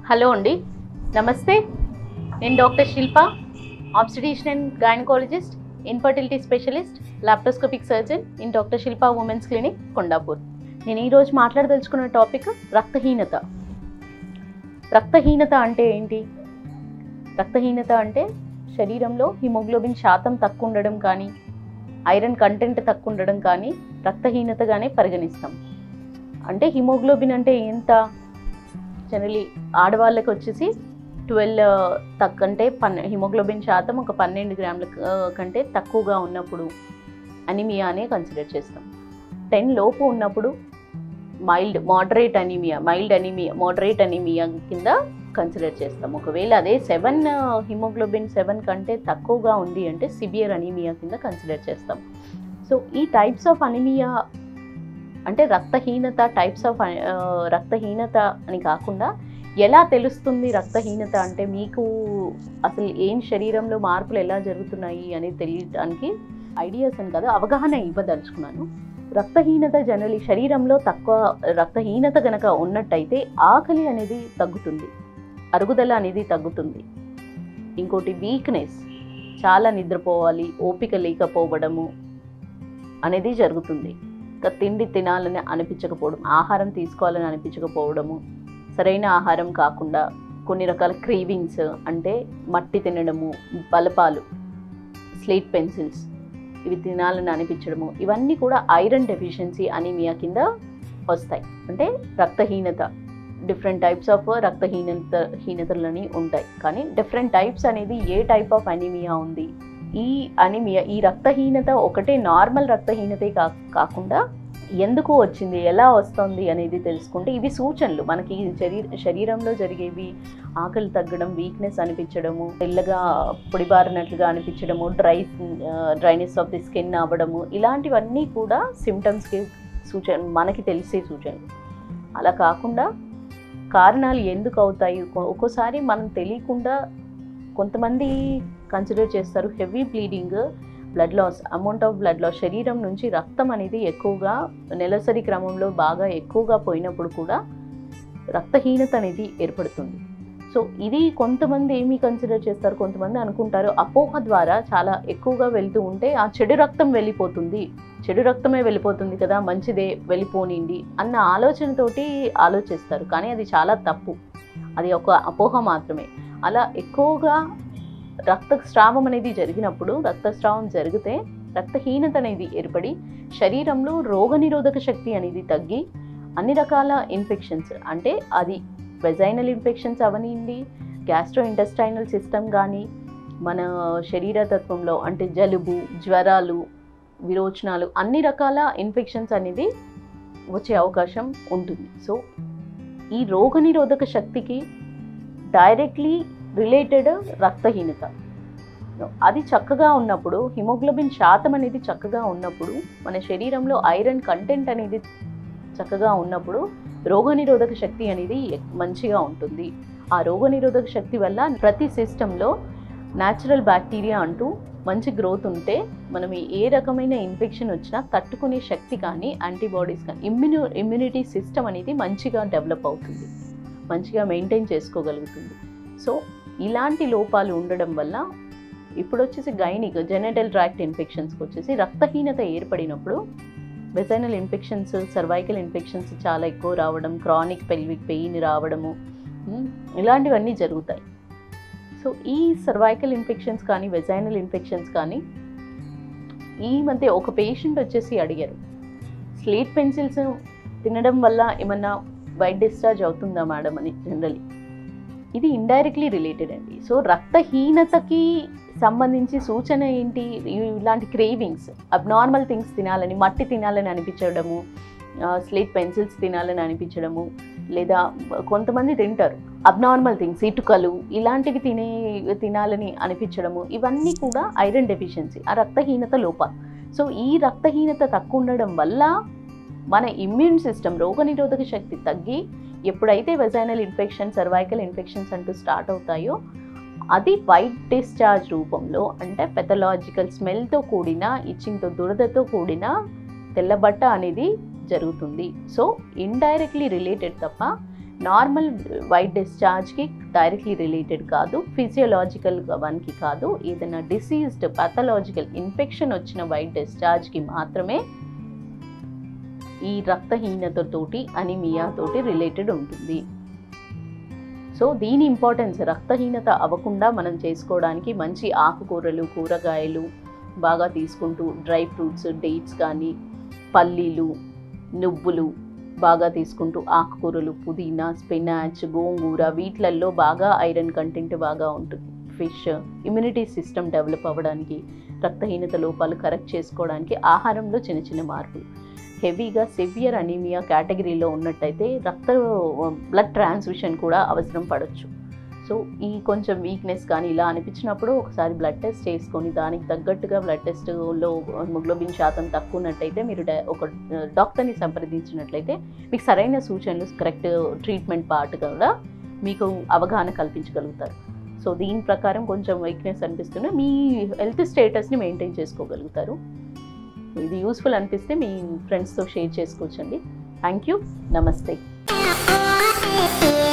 Hello అండి నమస్తే నేను doctor Shilpa obstetrician and gynaecologist infertility specialist laparoscopic surgeon in doctor Shilpa women's clinic Kondapur నేను ఈరోజు మాట్లాడదలుచుకున్న టాపిక్ రక్తహీనత రక్తహీనత అంటే ఏంటి రక్తహీనత అంటే శరీరంలో హిమోగ్లోబిన్ శాతం తక్కువ ఉండడం కానీ ఐరన్ కంటెంట్ తక్కువ ఉండడం కానీ రక్తహీనతగానే పరిగణిస్తాం అంటే హిమోగ్లోబిన్ అంటే ఎంత జనరలీ ఆడవాళ్ళకి వచ్చేసి ట్వెల్వ్ తక్కువ అంటే పన్నె హిమోగ్లోబిన్ శాతం ఒక పన్నెండు గ్రాముల ఆ, కంటే తక్కువగా ఉన్నప్పుడు అనిమియా అనే కన్సిడర్ చేస్తాం టెన్ లోపు ఉన్నప్పుడు mild moderate anaemia mild anaemia moderate anaemia కింద కన్సిడర్ చేస్తాం ఒకవేళ అదే సెవెన్ హిమోగ్లోబిన్ సెవెన్ కంటే తక్కువగా ఉంది అంటే సివియర్ అనీమియా కింద కన్సిడర్ చేస్తాం సో ఈ టైప్స్ ఆఫ్ అనీమియా అంటే రక్తహీనత టైప్స్ ఆఫ్ రక్తహీనత అని కాకుండా ఎలా తెలుస్తుంది రక్తహీనత అంటే మీకు అసలు ఏం శరీరంలో మార్పులు ఎలా జరుగుతున్నాయి అనేది తెలియడానికి ఐడియాస్ అని కదా అవగాహన ఇవ్వదలుచుకున్నాను రక్తహీనత జనరలీ శరీరంలో తక్కువ రక్తహీనత గనక ఉన్నట్టయితే ఆకలి అనేది తగ్గుతుంది అరుగుదల అనేది తగ్గుతుంది ఇంకోటి వీక్నెస్ చాలా నిద్రపోవాలి ఓపిక లేకపోవడము అనేది జరుగుతుంది ఇంకా తిండి తినాలని అనిపించకపోవడం ఆహారం తీసుకోవాలని అనిపించకపోవడము సరైన ఆహారం కాకుండా కొన్ని రకాల క్రీవింగ్స్ అంటే మట్టి తినడము బలపాలు స్లేట్ పెన్సిల్స్ ఇవి తినాలని అనిపించడము ఇవన్నీ కూడా ఐరన్ డెఫిషియన్సీ అనీమియా కింద వస్తాయి అంటే రక్తహీనత డిఫరెంట్ టైప్స్ ఆఫ్ రక్తహీనత హీనతలని ఉంటాయి కానీ డిఫరెంట్ టైప్స్ అనేది ఏ టైప్ ఆఫ్ అనీమియా ఉంది ఈ అనీమియా ఈ రక్తహీనత ఒకటే నార్మల్ రక్తహీనతే కా కాకుండా ఎందుకు వచ్చింది ఎలా వస్తుంది అనేది తెలుసుకుంటే ఇవి సూచనలు మనకి శరీర శరీరంలో జరిగేవి ఆకలి తగ్గడం వీక్నెస్ అనిపించడము తెల్లగా పొడిబారినట్లుగా అనిపించడము dry dryness of the skin అవ్వడము ఇలాంటివన్నీ కూడా సిమ్టమ్స్కి సూచన మనకి తెలిసే సూచనలు అలా కాకుండా కారణాలు ఎందుకు అవుతాయి ఒక్కో- ఒక్కోసారి మనం తెలియకుండా కొంతమంది కన్సిడర్ చేస్తారు heavy bleeding blood loss amount of blood loss శరీరం నుంచి రక్తం అనేది ఎక్కువగా నెలసరి క్రమంలో బాగా ఎక్కువగా పోయినప్పుడు కూడా రక్తహీనత అనేది ఏర్పడుతుంది సో ఇది కొంతమంది ఏమి కన్సిడర్ చేస్తారు కొంతమంది అనుకుంటారు అపోహ ద్వారా చాలా ఎక్కువగా వెళ్తూ ఉంటే ఆ చెడు రక్తం వెళ్ళిపోతుంది చెడు రక్తమే వెళ్ళిపోతుంది కదా మంచిదే వెళ్ళిపోనిండి అన్న ఆలోచనతోటి ఆలోచిస్తారు కానీ అది చాలా తప్పు అది ఒక అపోహ మాత్రమే అలా ఎక్కువగా రక్తస్రావం అనేది జరిగినప్పుడు రక్తస్రావం జరిగితే రక్తహీనత అనేది ఏర్పడి శరీరంలో రోగనిరోధక శక్తి అనేది తగ్గి అన్ని రకాల ఇన్ఫెక్షన్స్ అంటే అది వెజైనల్ ఇన్ఫెక్షన్స్ అవనివ్వండి గ్యాస్ట్రో ఇంటెస్టైనల్ సిస్టమ్ కానీ మన శరీర తత్వంలో అంటే జలుబు జ్వరాలు విరోచనాలు అన్ని రకాల ఇన్ఫెక్షన్స్ అనేది వచ్చే అవకాశం ఉంటుంది సో ఈ రోగనిరోధక శక్తికి డైరెక్ట్లీ రిలేటెడ్ రక్తహీనత అది చక్కగా ఉన్నప్పుడు హిమోగ్లోబిన్ శాతం అనేది చక్కగా ఉన్నప్పుడు మన శరీరంలో ఐరన్ కంటెంట్ అనేది చక్కగా ఉన్నప్పుడు రోగనిరోధక శక్తి అనేది ఎక్- మంచిగా ఉంటుంది ఆ రోగనిరోధక శక్తి వల్ల ప్రతి సిస్టంలో న్యాచురల్ బ్యాక్టీరియా అంటూ మంచి గ్రోత్ ఉంటే మనం ఏ రకమైన ఇన్ఫెక్షన్ వచ్చినా తట్టుకునే శక్తి కానీ యాంటీబాడీస్ కానీ ఇమ్యూనో ఇమ్యూనిటీ సిస్టమ్ అనేది మంచిగా డెవలప్ అవుతుంది మంచిగా మెయింటైన్ చేసుకోగలుగుతుంది సో ఇలాంటి లోపాలు ఉండడం వల్ల ఇప్పుడు వచ్చేసి గైనిక్ జెనటల్ ట్రాక్ట్ ఇన్ఫెక్షన్స్కి వచ్చేసి రక్తహీనత ఏర్పడినప్పుడు వెజైనల్ ఇన్ఫెక్షన్స్ సర్వైకల్ ఇన్ఫెక్షన్స్ చాలా ఎక్కువ రావడం క్రానిక్ పెల్విక్ పెయిన్ రావడము ఉమ్, ఇలాంటివన్నీ జరుగుతాయి సో ఈ సర్వైకల్ ఇన్ఫెక్షన్స్ కానీ వెజైనల్ ఇన్ఫెక్షన్స్ కానీ ఈ మధ్య ఒక పేషెంట్ వచ్చేసి అడిగారు స్లేట్ పెన్సిల్స్ తినడం వల్ల ఏమన్నా వైట్ డిశ్చార్జ్ అవుతుందా మేడం అని జనరలీ ఇది ఇండైరెక్ట్లీ రిలేటెడ్ అండి సో రక్తహీనతకి సంబంధించి సూచన ఏంటి ఇ- ఇలాంటి క్రేవింగ్స్ అబ్నార్మల్ థింగ్స్ తినాలని మట్టి తినాలని అనిపించడము స్లేట్ పెన్సిల్స్ తినాలని అనిపించడము లేదా కొంతమంది తింటారు అబ్నార్మల్ థింగ్స్ ఇటుకలు ఇలాంటివి తినే తినాలని అనిపించడము ఇవన్నీ కూడా ఐరన్ డెఫిషియన్సీ ఆ రక్తహీనత లోపాలు సో ఈ రక్తహీనత తక్కువ ఉండడం వల్ల మన ఇమ్యూన్ సిస్టమ్ రోగనిరోధక శక్తి తగ్గి ఎప్పుడైతే వెజైనల్ ఇన్ఫెక్షన్ సర్వైకల్ ఇన్ఫెక్షన్స్ అంటూ స్టార్ట్ అవుతాయో అది వైట్ డిశ్చార్జ్ రూపంలో అంటే పెథలాజికల్ స్మెల్తో కూడిన ఇచ్చింగ్తో దురదతో కూడిన తెల్లబట్ట అనేది జరుగుతుంది సో ఇండైరెక్ట్లీ రిలేటెడ్ తప్ప నార్మల్ వైట్ డిశ్చార్జ్కి డైరెక్ట్లీ రిలేటెడ్ కాదు ఫిజియోలాజికల్ వన్కి కాదు ఏదైనా డిసీజ్డ్ పాథలాజికల్ ఇన్ఫెక్షన్ వచ్చిన వైట్ డిశ్చార్జ్కి మాత్రమే ఈ రక్తహీనతతోటి అనిమియా తోటి రిలేటెడ్ ఉంటుంది సో దీని ఇంపార్టెన్స్ రక్తహీనత అవ్వకుండా మనం చేసుకోవడానికి మంచి ఆకుకూరలు కూరగాయలు బాగా తీసుకుంటూ డ్రై ఫ్రూట్స్ డేట్స్ కానీ పల్లీలు నువ్వులు బాగా తీసుకుంటూ ఆకుకూరలు పుదీనా స్పినాచ్ గోంగూర వీటిలల్లో బాగా ఐరన్ కంటెంట్ బాగా ఉంటుంది ఫిష్ ఇమ్యూనిటీ సిస్టమ్ డెవలప్ అవ్వడానికి రక్తహీనత లోపాలు కరెక్ట్ చేసుకోవడానికి ఆహారంలో చిన్న చిన్న మార్పులు హెవీగా సివియర్ అనీమియా కేటగిరీలో ఉన్నట్టయితే రక్త బ్లడ్ ట్రాన్స్ఫ్యూషన్ కూడా అవసరం పడవచ్చు సో ఈ కొంచెం వీక్నెస్ కానీ ఇలా అనిపించినప్పుడు ఒకసారి బ్లడ్ టెస్ట్ చేసుకొని దానికి తగ్గట్టుగా బ్లడ్ టెస్ట్లో హిమోగ్లోబిన్ శాతం తక్కువ ఉన్నట్టయితే మీరు డా- ఒక డాక్టర్ని సంప్రదించినట్లయితే మీకు సరైన సూచనలు కరెక్ట్ ట్రీట్మెంట్ పార్ట్ కూడా మీకు అవగాహన కల్పించగలుగుతారు సో దీని ప్రకారం కొంచెం వీక్నెస్ అనిపిస్తున్నా మీ హెల్త్ స్టేటస్ని మెయింటైన్ చేసుకోగలుగుతారు ఇది యూస్ఫుల్ అనిపిస్తే మీ ఫ్రెండ్స్తో షేర్ చేసుకోవచ్చండి థ్యాంక్ యూ నమస్తే Thank you.